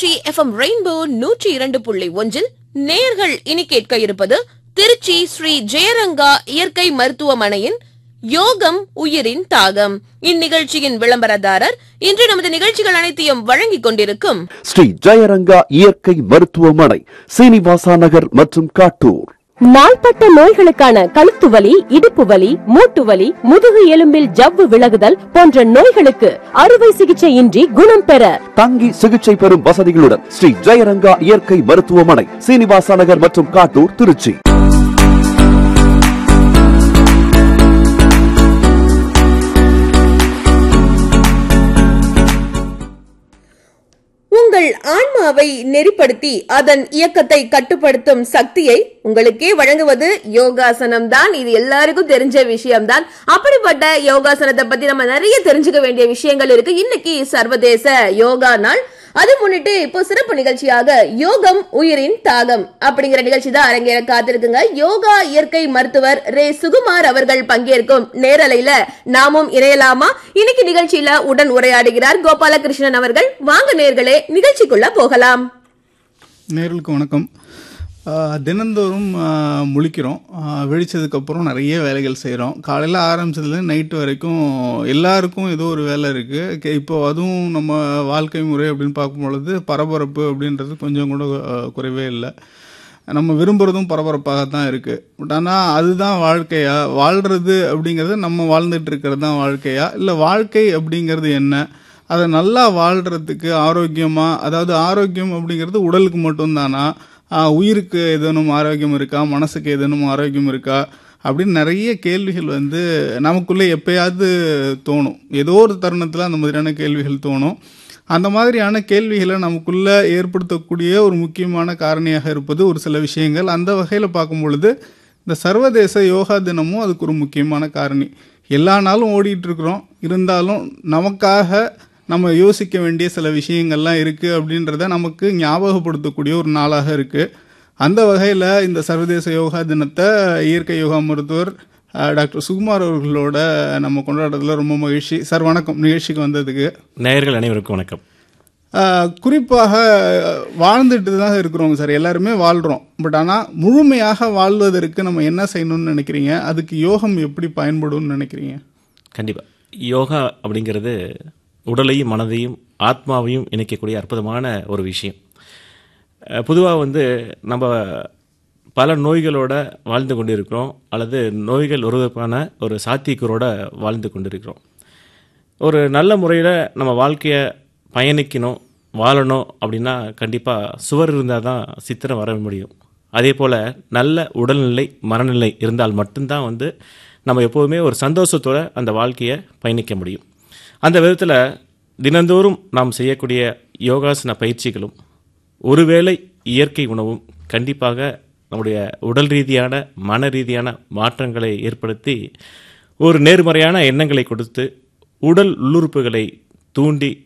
Trichy FM rainbow நூற்றி இரண்டு புள்ளி ஒன்றில் நேயர்கள் இனி கேட்க இருப்பது திருச்சி ஸ்ரீ ஜெயரங்கா இயற்கை மருத்துவமனையின் யோகம் உயிரின் தாகம் இந்நிகழ்ச்சியின் விளம்பரதாரர் இன்று நமது நிகழ்ச்சிகள் அனைத்தையும் வழங்கிக் கொண்டிருக்கும் ஸ்ரீ ஜெயரங்கா இயற்கை மருத்துவமனை சீனிவாசா நகர் மற்றும் காட்டூர் நாள்பட்ட நோய்களுக்கான கழுத்து வலி இடுப்பு வலி மூட்டு வலி முதுகு எலும்பில் ஜவ்வு விலகுதல் போன்ற நோய்களுக்கு அறுவை சிகிச்சை இன்றி குணம் பெற தங்கி சிகிச்சை பெறும் வசதிகளுடன் ஸ்ரீ ஜெயரங்கா இயற்கை மருத்துவமனை சீனிவாசா நகர் மற்றும் காட்டூர் திருச்சி உங்கள் ஆன்மாவை நெறிப்படுத்தி அதன் இயக்கத்தை கட்டுப்படுத்தும் சக்தியை உங்களுக்கே வழங்குவது யோகாசனம் தான் இது எல்லாருக்கும் தெரிஞ்ச விஷயம்தான் அப்படிப்பட்ட யோகாசனத்தை பத்தி நம்ம நிறைய தெரிஞ்சுக்க வேண்டிய விஷயங்கள் இருக்கு இன்னைக்கு சர்வதேச யோகா நாள் அது முன்னிட்டு இப்போ சிறப்பு நிகழ்ச்சியாக யோகம் உயிரின் தாகம் அப்படிங்கிற நிகழ்ச்சி தான் அரங்கேற காத்திருக்குங்க யோகா இயற்கை மருத்துவர் ரே சுகுமார் அவர்கள் பங்கேற்கும் நேரலையில நாமும் இணையலாமா இன்னைக்கு நிகழ்ச்சியில உடன் உரையாடுகிறார் கோபாலகிருஷ்ணன் அவர்கள் வாங்க நேர்களே நிகழ்ச்சிக்குள்ள போகலாம் நேர்களுக்கு வணக்கம் ஆஹ் தினந்தோறும் ஆஹ் முழிக்கிறோம் ஆஹ் விழிச்சதுக்கப்புறம் நிறைய வேலைகள் செய்கிறோம் காலையில் ஆரம்பிச்சதுல நைட்டு வரைக்கும் எல்லாருக்கும் ஏதோ ஒரு வேலை இருக்குது இப்போ அதுவும் நம்ம வாழ்க்கை முறை அப்படின்னு பார்க்கும் பொழுது பரபரப்பு அப்படின்றது கொஞ்சம் கூட ஆஹ் குறைவே இல்லை நம்ம விரும்புகிறதும் பரபரப்பாக தான் இருக்குது பட் ஆனால் அதுதான் வாழ்க்கையா வாழ்கிறது அப்படிங்கிறது நம்ம வாழ்ந்துட்டு இருக்கிறது தான் வாழ்க்கையா இல்லை வாழ்க்கை அப்படிங்கிறது என்ன அதை நல்லா வாழ்கிறதுக்கு ஆரோக்கியமாக அதாவது ஆரோக்கியம் அப்படிங்கிறது உடலுக்கு மட்டும்தானா ஆஹ் உயிருக்கு ஏதேனும் ஆரோக்கியம் இருக்கா மனசுக்கு ஏதேனும் ஆரோக்கியம் இருக்கா அப்படின்னு நிறைய கேள்விகள் வந்து நமக்குள்ளே எப்பயாவது தோணும் ஏதோ ஒரு தருணத்தில் அந்த மாதிரியான கேள்விகள் தோணும் அந்த மாதிரியான கேள்விகளை நமக்குள்ள ஏற்படுத்தக்கூடிய ஒரு முக்கியமான காரணியாக இருப்பது ஒரு சில விஷயங்கள் அந்த வகையில் பார்க்கும் பொழுது இந்த சர்வதேச யோகா தினமும் அதுக்கு ஒரு முக்கியமான காரணி எல்லா நாளும் ஓடிட்டு இருக்கிறோம் இருந்தாலும் நமக்காக நம்ம யோசிக்க வேண்டிய சில விஷயங்கள்லாம் இருக்குது அப்படின்றத நமக்கு ஞாபகப்படுத்தக்கூடிய ஒரு நாளாக இருக்குது அந்த வகையில் இந்த சர்வதேச யோகா தினத்தை இயற்கை யோகா மருத்துவர் அஹ், டாக்டர் சுகுமார் அவர்களோட நம்ம கொண்டாடுறதுல ரொம்ப மகிழ்ச்சி சார் வணக்கம் நிகழ்ச்சிக்கு வந்ததுக்கு நேயர்கள் அனைவருக்கும் வணக்கம் ஆஹ் குறிப்பாக வாழ்ந்துட்டு தான் இருக்கிறோங்க சார் எல்லாருமே வாழ்கிறோம் பட் ஆனால் முழுமையாக வாழ்வதற்கு நம்ம என்ன செய்யணும்னு நினைக்கிறீங்க அதுக்கு யோகம் எப்படி பயன்படும்னு நினைக்கிறீங்க கண்டிப்பாக யோகா அப்படிங்கிறது உடலையும் மனதையும் ஆத்மாவையும் இணைக்கக்கூடிய அற்புதமான ஒரு விஷயம் பொதுவாக வந்து நம்ம பல நோய்களோட வாழ்ந்து கொண்டிருக்கிறோம் அல்லது நோய்கள் வருவதற்கான ஒரு சாத்தியக்கூறோட வாழ்ந்து கொண்டிருக்கிறோம் ஒரு நல்ல முறையில் நம்ம வாழ்க்கையை பயணிக்கணும் வாழணும் அப்படின்னா கண்டிப்பாக சுவர் இருந்தால் தான் சித்திரம் வர முடியும் அதே போல் நல்ல உடல்நிலை மனநிலை இருந்தால் மட்டும்தான் வந்து நம்ம எப்போதுமே ஒரு சந்தோஷத்தோட அந்த வாழ்க்கையை பயணிக்க முடியும் அந்த விதத்தில் தினந்தோறும் நாம் செய்யக்கூடிய யோகாசன பயிற்சிகளும் ஒருவேளை இயற்கை உணவும் கண்டிப்பாக நம்முடைய உடல் ரீதியான மன ரீதியான மாற்றங்களை ஏற்படுத்தி ஒரு நேர்மறையான எண்ணங்களை கொடுத்து உடல் உள்ளுறுப்புகளை தூண்டி